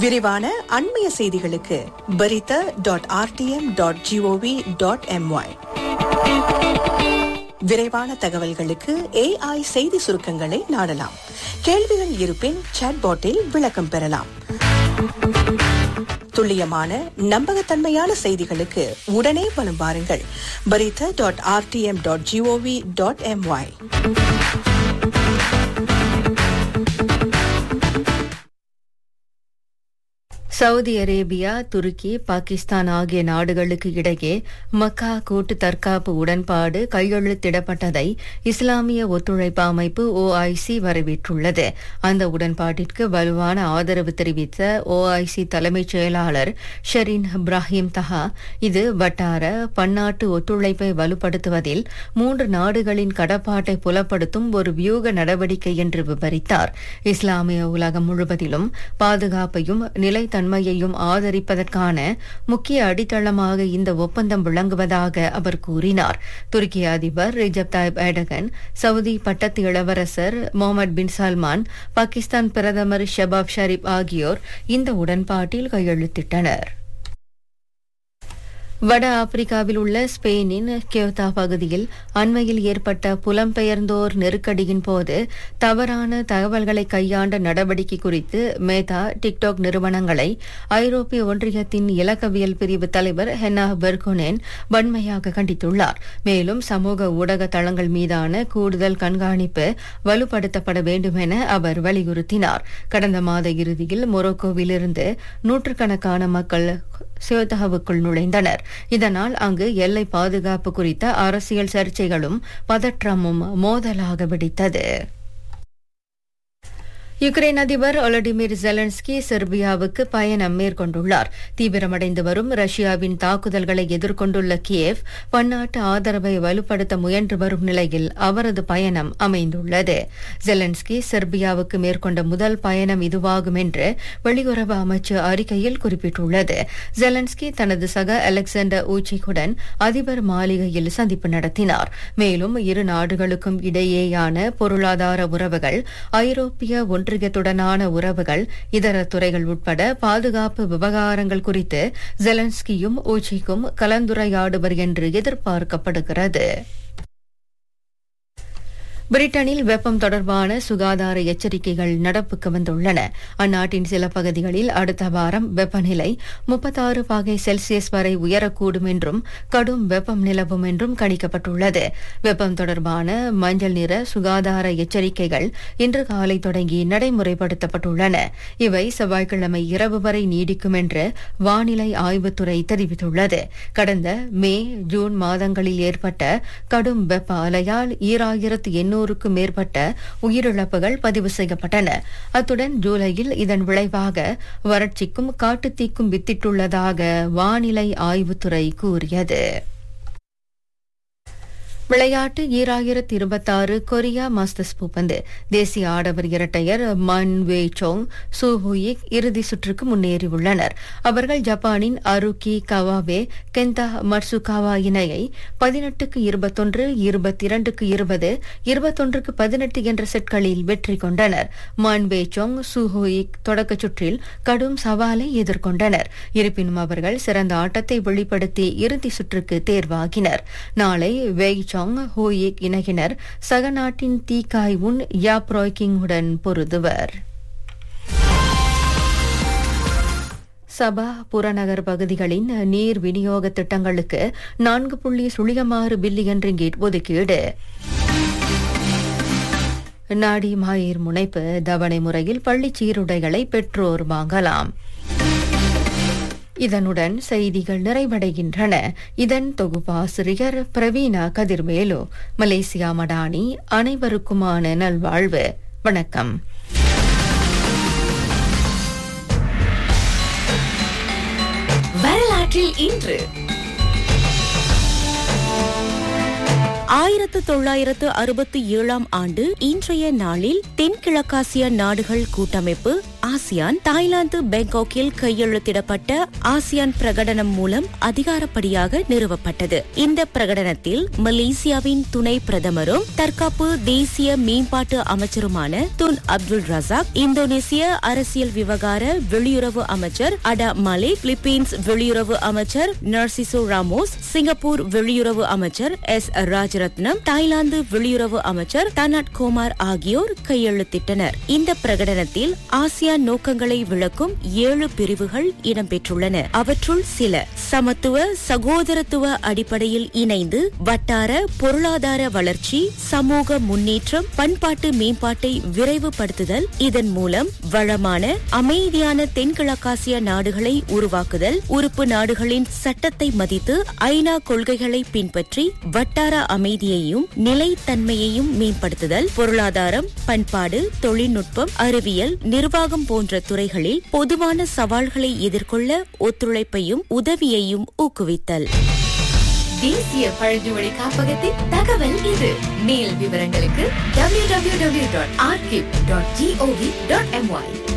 விரிவான அண்மைய செய்திகளுக்கு berita dot RTM dot gov dot M Y விரைவான தகவல்களுக்கு ஏஐ செய்தி சுருக்கங்களை நாடலாம் கேள்விகள் இருப்பின் சாட்பாட்டில் விளக்கம் பெறலாம் துல்லியமான நம்பகத்தன்மையான செய்திகளுக்கு உடனே வலம் வாருங்கள் Berita dot RTM dot gov dot MY Saudi Arabia துருக்கி பாகிஸ்தான் ஆகிய நாடுகளுக்கு இடையே மக்கா கூட்டு தற்காப்பு உடன்பாடு கையெழுத்திடப்பட்டதை இஸ்லாமிய ஒத்துழைப்பு அமைப்பு ஓஐசி வரவேற்றுள்ளது அந்த உடன்பாட்டிற்கு வலுவான ஆதரவு தெரிவித்த ஓஐசி தலைமைச் செயலாளர் ஷெரின் இப்ராஹிம் தஹா இது வட்டார பன்னாட்டு ஒத்துழைப்பை வலுப்படுத்துவதில் மூன்று நாடுகளின் கடப்பாட்டை புலப்படுத்தும் ஒரு வியூக நடவடிக்கை என்று விவரித்தார் இஸ்லாமிய உலகம் முழுவதிலும் பாதுகாப்பையும் நிலைத்தன்மை தன்மையையும் ஆதரிப்பதற்கான முக்கிய அடித்தளமாக இந்த ஒப்பந்தம் விளங்குவதாக அவர் கூறினார் துருக்கி அதிபர் ரிஜப் தாயிப் ஏடகன் சவுதி பட்டத்து இளவரசர் முகமது பின் சல்மான் பாகிஸ்தான் பிரதமர் ஷபாப் ஷரீப் ஆகியோர் இந்த உடன்பாட்டில் கையெழுத்திட்டனர் வட ஆப்பிரிக்காவில் உள்ள ஸ்பெயினின் கியோதா பகுதியில் அண்மையில் ஏற்பட்ட புலம்பெயர்ந்தோர் நெருக்கடியின் போது தவறான தகவல்களை கையாண்ட நடவடிக்கை குறித்து மேதா டிக்டாக் நிறுவனங்களை ஐரோப்பிய ஒன்றியத்தின் இலக்கவியல் பிரிவு தலைவர் ஹென்னா பெர்கோனேன் வன்மையாக கண்டித்துள்ளார் மேலும் சமூக ஊடக தளங்கள் மீதான கூடுதல் கண்காணிப்பு வலுப்படுத்தப்பட வேண்டும் என அவர் வலியுறுத்தினார் கடந்த மாத இறுதியில் மொரோக்கோவிலிருந்து நூற்றுக்கணக்கான மக்கள் சியோதாவுக்குள் நுழைந்தனர் இதனால் அங்கு எல்லை பாதுகாப்பு குறித்த அரசியல் சர்ச்சைகளும் பதற்றமும் மோதலாக வெடித்தது யுக்ரைன் அதிபர் ஒலடிமிர் ஜெலன்ஸ்கி செர்பியாவுக்கு பயணம் மேற்கொண்டுள்ளார் தீவிரமடைந்து வரும் ரஷ்யாவின் தாக்குதல்களை எதிர்கொண்டுள்ள கியேவ் பன்னாட்டு ஆதரவை வலுப்படுத்த முயன்று வரும் நிலையில் அவரது பயணம் அமைந்துள்ளது ஜெலன்ஸ்கி செர்பியாவுக்கு மேற்கொண்ட முதல் பயணம் இதுவாகும் என்று வெளியுறவு அமைச்சு அறிக்கையில் குறிப்பிட்டுள்ளது ஜெலன்ஸ்கி தனது சக அலெக்சாண்டர் ஊச்சிக்குடன் அதிபர் மாளிகையில் சந்திப்பு நடத்தினார் மேலும் இரு நாடுகளுக்கும் இடையேயான பொருளாதார உறவுகள் ஐரோப்பிய ஒன்றியத்துடனான உறவுகள் இதர துறைகள் உட்பட பாதுகாப்பு விவகாரங்கள் குறித்து ஜெலன்ஸ்கியும் ஊச்சிக்கும் கலந்துரையாடுவர் என்று எதிர்பார்க்கப்படுகிறது பிரிட்டனில் வெப்பம் தொடர்பான சுகாதார எச்சரிக்கைகள் நடப்புக்கு வந்துள்ளன அந்நாட்டின் சில பகுதிகளில் அடுத்த வாரம் வெப்பநிலை முப்பத்தாறு பாகை செல்சியஸ் வரை உயரக்கூடும் என்றும் கடும் வெப்பம் நிலவும் என்றும் கணிக்கப்பட்டுள்ளது வெப்பம் தொடர்பான மஞ்சள் நிற சுகாதார எச்சரிக்கைகள் இன்று காலை தொடங்கி நடைமுறைப்படுத்தப்பட்டுள்ளன இவை செவ்வாய்க்கிழமை இரவு வரை நீடிக்கும் என்று வானிலை ஆய்வுத்துறை தெரிவித்துள்ளது கடந்த மே ஜூன் மாதங்களில் ஏற்பட்ட கடும் வெப்ப அலையால் ஈராயிரத்து எண்ணூறுக்கும் மேற்பட்ட உயிரிழப்புகள் பதிவு செய்யப்பட்டன அத்துடன் ஜூலையில் இதன் விளைவாக வறட்சிக்கும் காட்டுத்தீக்கும் வித்திட்டுள்ளதாக வானிலை ஆய்வுத்துறை கூறியது விளையாட்டு ஈராயிரத்தி இருபத்தாறு கொரியா மாஸ்டர்ஸ் பூப்பந்து தேசிய ஆடவர் இரட்டையர் மன் வே சோங் சூஹுயிக் இறுதி சுற்றுக்கு முன்னேறியுள்ளனர் அவர்கள் ஜப்பானின் அருகி கவாவே கெந்தா மட்சுகாவா இணையை பதினெட்டுக்கு இருபத்தொன்று இருபத்தி இரண்டுக்கு இருபது இருபத்தொன்றுக்கு பதினெட்டு என்ற செட்களில் வெற்றி கொண்டனர் மன் வே சோங் சூஹுயிக் தொடக்கச் சுற்றில் கடும் சவாலை எதிர்கொண்டனர் இருப்பினும் அவர்கள் சிறந்த ஆட்டத்தை வெளிப்படுத்தி இறுதி சுற்றுக்கு தேர்வாகினர் நாளை வெய் சாங் ஹோயிக் இணையினர் சக நாட்டின் தீகாய் உன் யாப்ராய் கிங்குடன் பொருதுவர் சபா புறநகர் பகுதிகளின் நீர் விநியோக திட்டங்களுக்கு நான்கு புள்ளி சுழியமாறு பில்லியன் ரிங்கிட் ஒதுக்கீடு நாடி மாயிர் முனைப்பு தவணை முறையில் பள்ளிச் சீருடைகளை பெற்றோர் வாங்கலாம் இதனுடன் செய்திகள் நிறைவடைகின்றன இதன் தொகுப்பாசிரியர் பிரவீனா கதிர்வேலு மலேசியா மடானி அனைவருக்குமான நல்வாழ்வு வணக்கம் வரலாற்றில் இன்று ஆயிரத்து தொள்ளாயிரத்து அறுபத்தி ஏழாம் ஆண்டு இன்றைய நாளில் தென்கிழக்காசிய நாடுகள் கூட்டமைப்பு ஆசியான் தாய்லாந்து பேங்காக்கில் கையெழுத்திடப்பட்ட ஆசியான் பிரகடனம் மூலம் அதிகாரப்படியாக நிறுவப்பட்டது இந்த பிரகடனத்தில் மலேசியாவின் துணை பிரதமரும் தற்காப்பு தேசிய மேம்பாட்டு அமைச்சருமான துன் அப்துல் ரசாக் இந்தோனேசிய அரசியல் விவகார வெளியுறவு அமைச்சர் அடா மலிக் பிலிப்பீன்ஸ் வெளியுறவு அமைச்சர் நர்சிசோ ராமோஸ் சிங்கப்பூர் வெளியுறவு அமைச்சர் எஸ் ராஜரத்னம் தாய்லாந்து வெளியுறவு அமைச்சர் தனாட் கோமார் ஆகியோர் கையெழுத்திட்டனர் இந்த பிரகடனத்தில் ஆசியான் நோக்கங்களை விளக்கும் ஏழு பிரிவுகள் இடம்பெற்றுள்ளன அவற்றுள் சில சமத்துவ சகோதரத்துவ அடிப்படையில் இணைந்து வட்டார பொருளாதார வளர்ச்சி சமூக முன்னேற்றம் பண்பாட்டு மேம்பாட்டை விரைவுபடுத்துதல் இதன் மூலம் வளமான அமைதியான தென்கிழக்காசிய நாடுகளை உருவாக்குதல் உறுப்பு நாடுகளின் சட்டத்தை மதித்து ஐநா கொள்கைகளை பின்பற்றி வட்டார அமைதியையும் நிலைத்தன்மையையும் மேம்படுத்துதல் பொருளாதாரம் பண்பாடு தொழில்நுட்பம் அறிவியல் நிர்வாகம் போன்ற துறைகளில் பொதுவான சவால்களை எதிர்கொள்ள ஒத்துழைப்பையும் உதவியையும் ஊக்குவித்தல் தேசிய பழங்குடி காப்பகத்தின் தகவல் இது மேல் விவரங்களுக்கு www.archive.gov.my